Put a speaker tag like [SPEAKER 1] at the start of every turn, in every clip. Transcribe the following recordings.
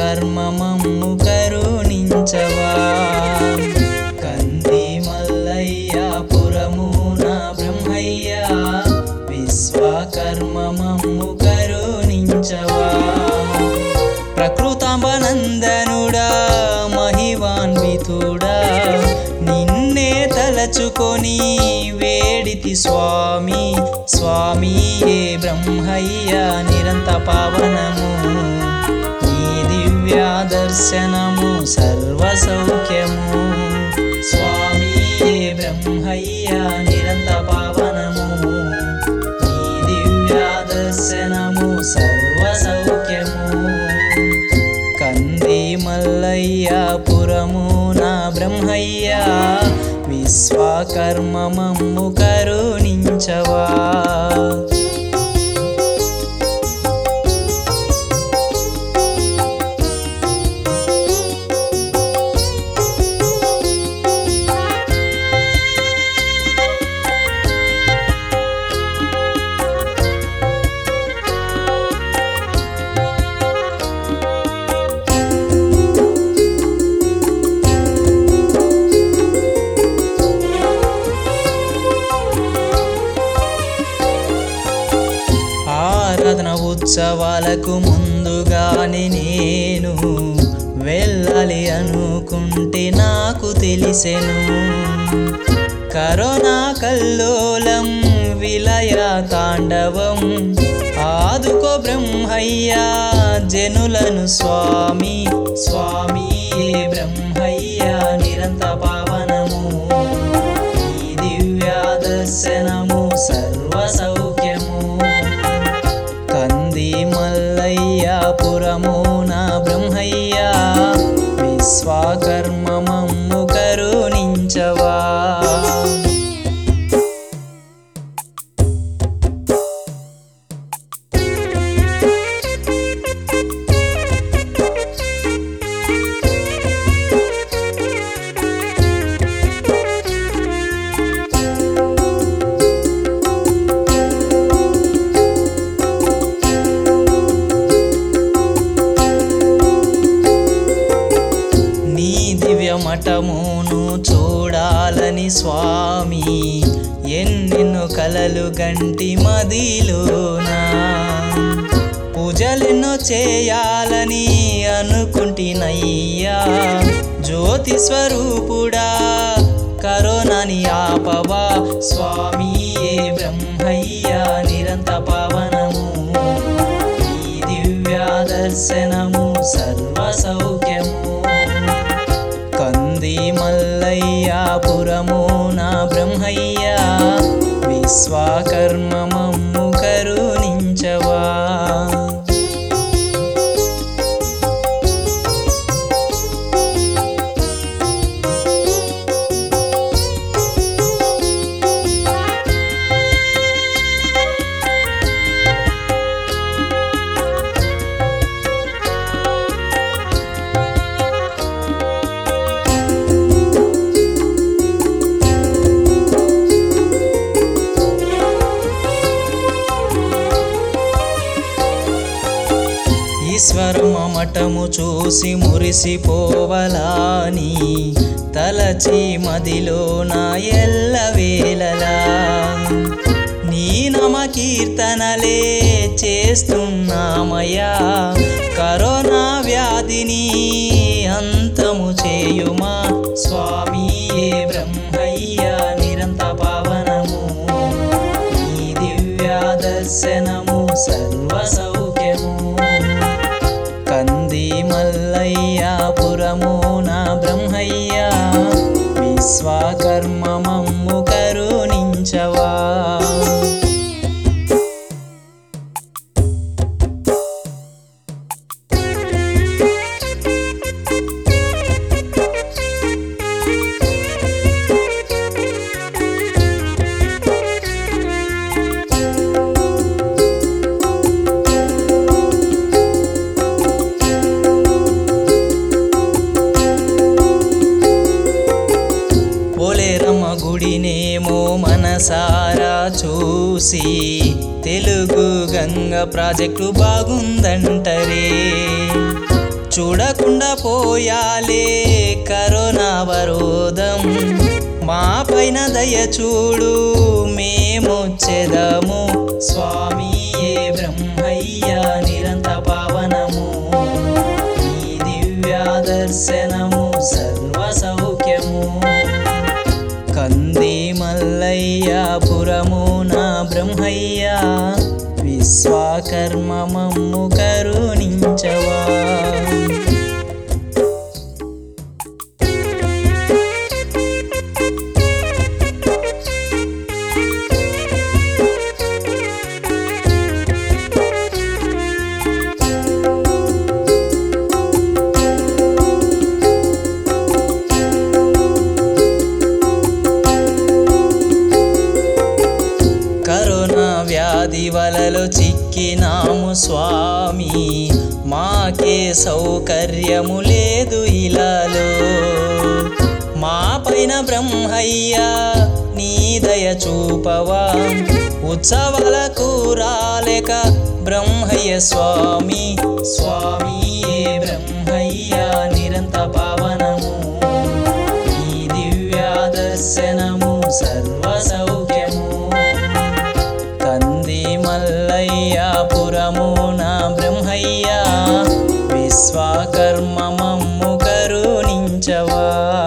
[SPEAKER 1] విశ్వకర్మమమ్ము కరుణించవా కంది మల్లయ్య పురమున బ్రహ్మయ్య విశ్వకర్మమమ్ము కరుణించవా ప్రకృతాంబనందనుడా మహివాన్వితుడా నిన్నే తలచుకొని వేడితి స్వామి స్వామి ఏ బ్రహ్మయ్య నిరంత పావనము నీ దివ్య దర్శనము సర్వ సౌఖ్యము స్వామి ఏ బ్రహ్మయ్య నిరంత పావనము నీ దివ్య దర్శనము సర్వ సౌఖ్యము కంది మల్లయ్య పురము నా బ్రహ్మయ్య విశ్వకర్మమమ్ము కరుణించవా ఆరాధన ఉత్సవాలకు ముందుగానే నేను వెళ్ళాలి అనుకుంటే నాకు తెలిసెను కరోనా కల్లోలం విలయ తాండవం ఆదుకో బ్రహ్మయ్య జనులను స్వామి స్వామి ఏ బ్రహ్మయ్య నిరంత పావనము ఈ దివ్య దర్శనము సర్వ సౌఖ్యము కంది మల్లయ్య పురము నా బ్రహ్మయ్య విశ్వకర్మమమ్ము కరుణించవా నీ దివ్య మఠమును చూడాలని స్వామి ఎన్నెన్నో కలలు గంటి మదిలోనా పూజలెన్నో చేయాలని అనుకుంటినయ్యా జ్యోతి స్వరూపుడా కరోనాని ఆపవా స్వామి ఏ బ్రహ్మయ్య నిరంత పావనము ఈ దివ్య దర్శనము సర్వ సౌఖ్యము కంది మల్లయ్య పురము నా బ్రహ్మయ్య విశ్వకర్మమమ్ము కరుణించవా ఈశ్వరమ మఠము చూసి మురిసిపోవలాని తలచి మదిలో నా ఎల్ల వేళలా నీ నమ కీర్తనలే చేస్తున్నామయ్యా కరోనా వ్యాధిని అంతము చేయుమా స్వామి ఏ బ్రహ్మయ్య నిరంత పావనము నీ దివ్య దర్శనము సర్వ సౌఖ్యము కంది మల్లయ్య పురము నా బ్రహ్మయ్య విశ్వకర్మమమ్ము కరుణించవా పోలేరమ్మ గుడినేమో మనసారా చూసి తెలుగు గంగ ప్రాజెక్టు బాగుందంటరే చూడకుండా పోయాలే కరోనా వరోధం మా పైన దయ చూడు మేమొచ్చెదము స్వామి ఏ బ్రహ్మయ్య నిరంత పావనము ఈ దివ్య దర్శనము సర్వ సౌఖ్యము కంది మల్లయ్య పురమున బ్రహ్మయ్య విశ్వకర్మ మమ్ము కరుణించవా కరోనా వ్యాధి వలలో చిక్కినాము స్వామి మాకే సౌకర్యము లేదు ఇలాలో మా పైన బ్రహ్మయ్య నీ దయ చూపవా ఉత్సవాలకు రాలేక బ్రహ్మయ్య స్వామి స్వామి ఏ బ్రహ్మయ్య నిరంత పావనము ఈ దివ్య దర్శనము సర్వ సౌఖ్యము కంది మల్లయ్య పురమున బ్రహ్మయ్య విశ్వకర్మ మమ్ము కరుణించవా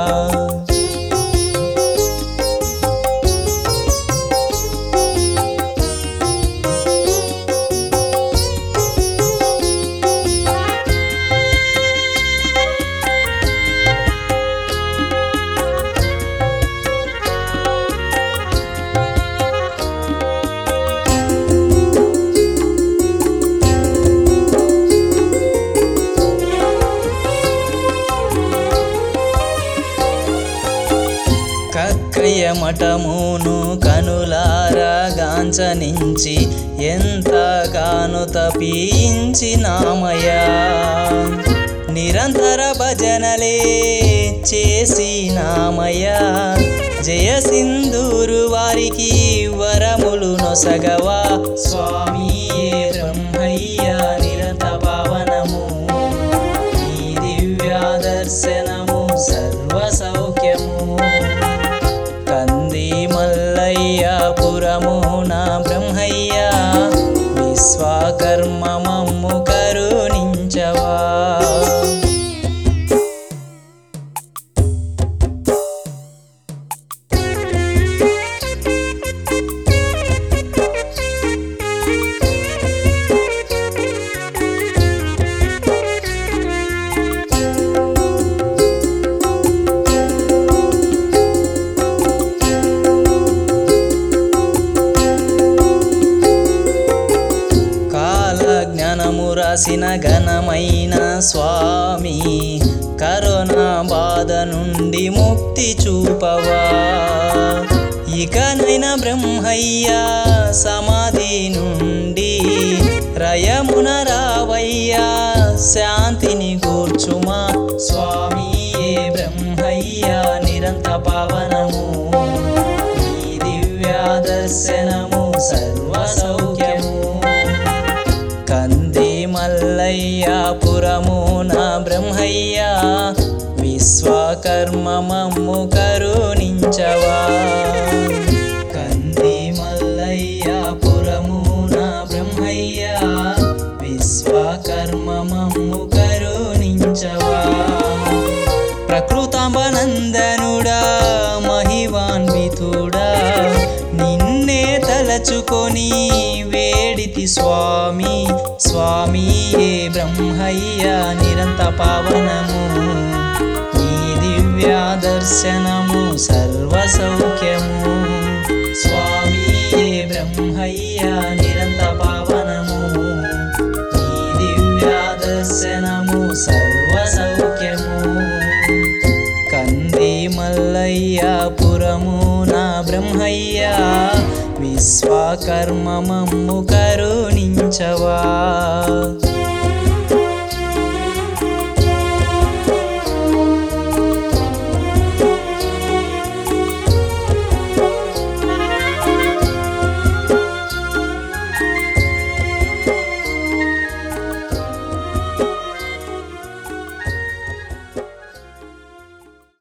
[SPEAKER 1] కక్కయ్య మఠమును కనులారా గాంచనించి ఎంతగానో తప్పించినామయ్యా నిరంతర భజనలే చేసినామయ్యా జయ సింధూరు వారికి వరములు నొసగవా స్వామి ఏ బ్రహ్మయ్య నిరంత పావనము ఈ దివ్య దర్శనము సర్వ సౌఖ్యము కంది మల్లయ్య పురమున బ్రహ్మయ్య విశ్వకర్మ మమ్ము కరుణించవా కాల జ్ఞానము రాసిన ఘనమైన స్వామి కరోనా బాధ నుండి ముక్తి చూపవా ఇకనైనా బ్రహ్మయ్య సమాధి నుండి రయమున రావయ్యా శాంతిని కూర్చుమా స్వామి ఏ బ్రహ్మయ్య నిరంత పావనము ఈ దివ్య దర్శనము సర్వ సౌఖ్యము కంది మల్లయ్య పురమున బ్రహ్మయ్య విశ్వకర్మ మమ్ము కరుణించవా కంది మల్లయ్య పురమున బ్రహ్మయ్య విశ్వకర్మ మమ్ము కరుణించవా ప్రకృతాంబనందనుడా మహివాన్వితుడా నిన్నే తలచుకొని వేడితి స్వామి స్వామి ఏ బ్రహ్మయ్య నిరంత పావనము ఈ దివ్య దర్శనము సర్వ సౌఖ్యము స్వామి ఏ బ్రహ్మయ్య నిరంత పావనము ఈ దివ్య దర్శనము సర్వ సౌఖ్యము కంది మల్లయ్య పురమున బ్రహ్మయ్య విశ్వకర్మ మమ్ము కరుణించవా